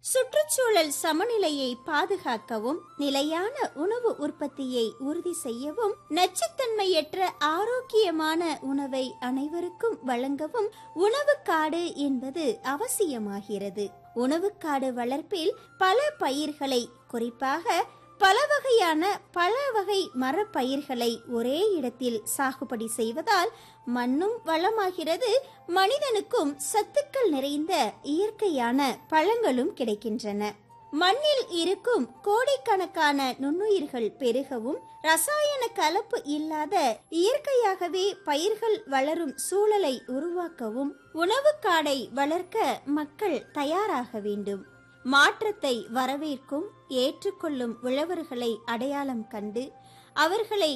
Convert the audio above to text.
சுற்றுச்சூழல் சமநிலையை பாதுகாக்கவும் நிலையான உணவு உற்பத்தியை உறுதி செய்யவும் நச்சுத்தன்மையற்ற ஆரோக்கியமான உணவை அனைவருக்கும் வழங்கவும் உணவுக்காடு என்பது அவசியமாகிறது உணவுக்காடு வளர்ப்பில் பல பயிர்களை குறிப்பாக பல வகையான பல வகை மரப்பயிர்களை ஒரே இடத்தில் சாகுபடி செய்வதால் மண்ணும் வளமாகிறது மனிதனுக்கும் சத்துக்கள் நிறைந்த இயற்கையான பழங்களும் கிடைக்கின்றன மண்ணில் இருக்கும் கோடிக்கணக்கான நுண்ணுயிர்கள் பெருகவும் ரசாயன கலப்பு இல்லாத இயற்கையாகவே பயிர்கள் வளரும் சூழலை உருவாக்கவும் உணவுக்காடை வளர்க்க மக்கள் தயாராக வேண்டும் மாற்றத்தை வரவேற்கும் ஏற்றுக்கொள்ளும் உழவர்களை அடையாளம் கண்டு அவர்களை